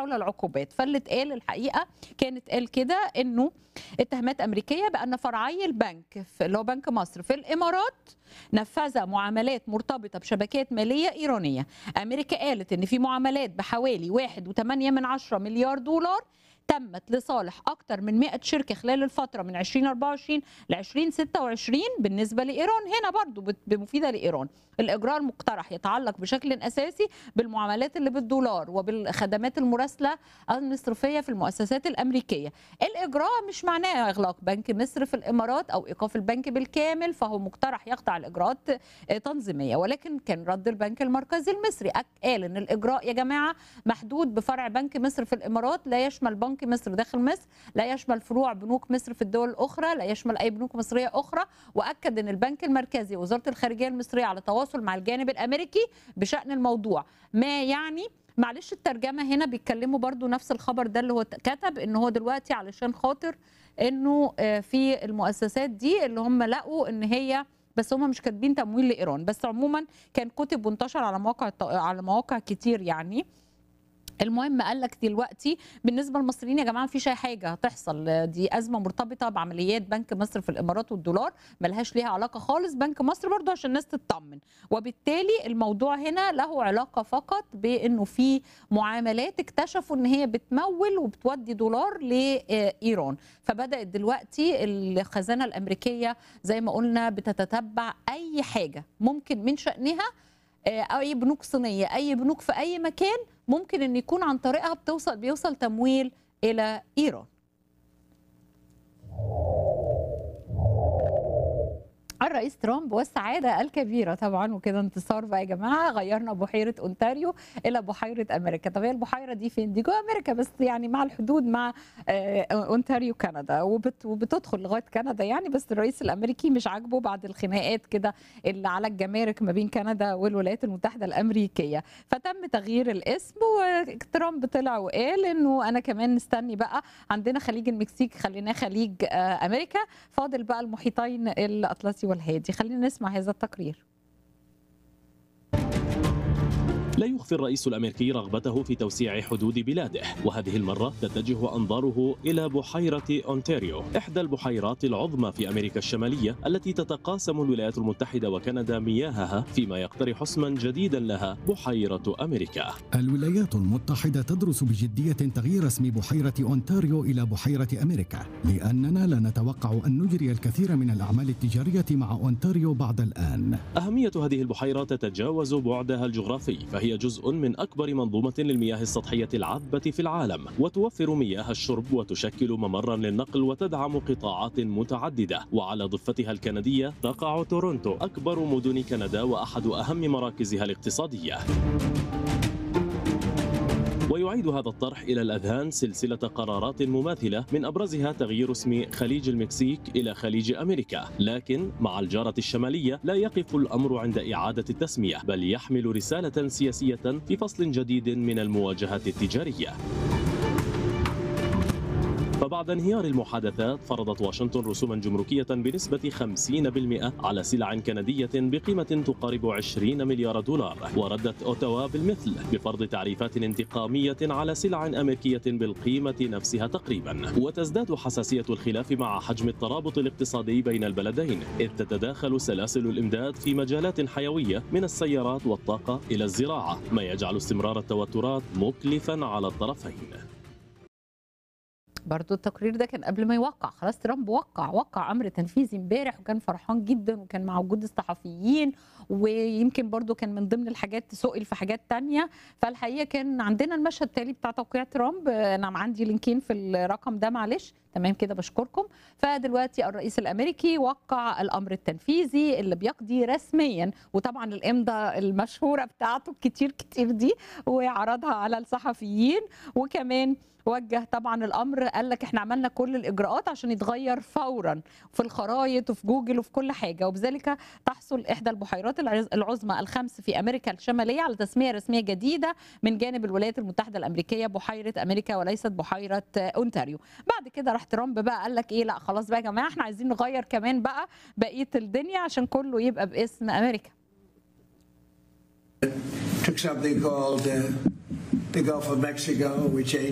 حول العقوبات فاللي اتقال الحقيقه كانت قال كده انه اتهامات امريكيه بان فرعي البنك في اللي هو بنك مصر في الامارات نفذ معاملات مرتبطه بشبكات ماليه ايرانيه امريكا قالت ان في معاملات بحوالي 1.8 من عشرة مليار دولار تمت لصالح اكثر من 100 شركه خلال الفتره من 2024 ل 2026 بالنسبه لايران هنا برضو بت- بمفيده لايران الاجراء المقترح يتعلق بشكل اساسي بالمعاملات اللي بالدولار وبالخدمات المراسله المصرفيه في المؤسسات الامريكيه الاجراء مش معناه اغلاق بنك مصر في الامارات او ايقاف البنك بالكامل فهو مقترح يخضع لاجراءات آه، تنظيميه ولكن كان رد البنك المركزي المصري أك- قال ان الاجراء يا جماعه محدود بفرع بنك مصر في الامارات لا يشمل بنك مصر داخل مصر لا يشمل فروع بنوك مصر في الدول الاخرى لا يشمل اي بنوك مصريه اخرى واكد ان البنك المركزي ووزاره الخارجيه المصريه على تواصل مع الجانب الامريكي بشان الموضوع ما يعني معلش الترجمه هنا بيتكلموا برضو نفس الخبر ده اللي هو كتب ان هو دلوقتي علشان خاطر انه آه، في المؤسسات دي اللي هم لقوا ان هي بس هم مش كاتبين تمويل لايران بس عموما كان كتب وانتشر على مواقع الت- على مواقع كتير يعني المهم قال لك دلوقتي بالنسبه للمصريين يا جماعه مفيش اي حاجه هتحصل دي ازمه مرتبطه بعمليات بنك مصر في الامارات والدولار ملهاش ليها علاقه خالص بنك مصر برضو عشان الناس تطمن وبالتالي الموضوع هنا له علاقه فقط بانه في معاملات اكتشفوا ان هي بتمول وبتودي دولار لايران فبدات دلوقتي الخزانه الامريكيه زي ما قلنا بتتتبع اي حاجه ممكن من شانها آه، اي بنوك صينيه اي بنوك في اي مكان ممكن ان يكون عن طريقها بتوصل بيوصل تمويل الى ايران الرئيس ترامب والسعاده الكبيره طبعا وكده انتصار بقى يا جماعه غيرنا بحيره اونتاريو الى بحيره امريكا طب هي البحيره دي فين دي جوه امريكا بس يعني مع الحدود مع آه، اونتاريو كندا وبت وبتدخل لغايه كندا يعني بس الرئيس الامريكي مش عاجبه بعد الخناقات كده اللي على الجمارك ما بين كندا والولايات المتحده الامريكيه فتم تغيير الاسم وترامب طلع وقال انه انا كمان مستني بقى عندنا خليج المكسيك خليناه خليج آه، امريكا فاضل بقى المحيطين الاطلسي والهادي خلينا نسمع هذا التقرير لا يخفي الرئيس الامريكي رغبته في توسيع حدود بلاده وهذه المره تتجه انظاره الى بحيره اونتاريو احدى البحيرات العظمى في امريكا الشماليه التي تتقاسم الولايات المتحده وكندا مياهها فيما يقترح اسما جديدا لها بحيره امريكا الولايات المتحدة تدرس بجدية تغيير اسم بحيرة أونتاريو إلى بحيرة أمريكا لأننا لا نتوقع أن نجري الكثير من الأعمال التجارية مع أونتاريو بعد الآن أهمية هذه البحيرة تتجاوز بعدها الجغرافي فهي جزء من أكبر منظومة للمياه السطحية العذبة في العالم وتوفر مياه الشرب وتشكل ممرا للنقل وتدعم قطاعات متعددة وعلى ضفتها الكندية تقع تورونتو أكبر مدن كندا وأحد أهم مراكزها الاقتصادية ويعيد هذا الطرح إلى الأذهان سلسلة قرارات مماثلة من أبرزها تغيير اسم خليج المكسيك إلى خليج أمريكا لكن مع الجارة الشمالية لا يقف الأمر عند إعادة التسمية بل يحمل رسالة سياسية في فصل جديد من المواجهة التجارية فبعد انهيار المحادثات فرضت واشنطن رسوما جمركية بنسبة 50% على سلع كندية بقيمة تقارب 20 مليار دولار وردت أوتاوا بالمثل بفرض تعريفات انتقامية على سلع أمريكية بالقيمة نفسها تقريبا وتزداد حساسية الخلاف مع حجم الترابط الاقتصادي بين البلدين إذ تتداخل سلاسل الإمداد في مجالات حيوية من السيارات والطاقة إلى الزراعة ما يجعل استمرار التوترات مكلفا على الطرفين برضو التقرير ده كان قبل ما يوقع خلاص ترامب وقع وقع امر تنفيذي امبارح وكان فرحان جدا وكان مع وجود الصحفيين ويمكن برضو كان من ضمن الحاجات سئل في حاجات تانية فالحقيقه كان عندنا المشهد التالي بتاع توقيع ترامب انا عندي لينكين في الرقم ده معلش تمام كده بشكركم فدلوقتي الرئيس الامريكي وقع الامر التنفيذي اللي بيقضي رسميا وطبعا الامضاء المشهوره بتاعته الكتير كتير دي وعرضها على الصحفيين وكمان وجه طبعا الامر قال لك احنا عملنا كل الاجراءات عشان يتغير فورا في الخرائط وفي جوجل وفي كل حاجه وبذلك تحصل احدى البحيرات العز- العظمى الخمس في امريكا الشماليه على تسميه رسميه جديده من جانب الولايات المتحده الامريكيه بحيره امريكا وليست بحيره اونتاريو بعد كده راح ترامب بقى قال لك ايه لا خلاص بقى يا جماعه احنا عايزين نغير كمان بقى بقيه الدنيا عشان كله يبقى باسم امريكا took something called uh, the Gulf of Mexico. We changed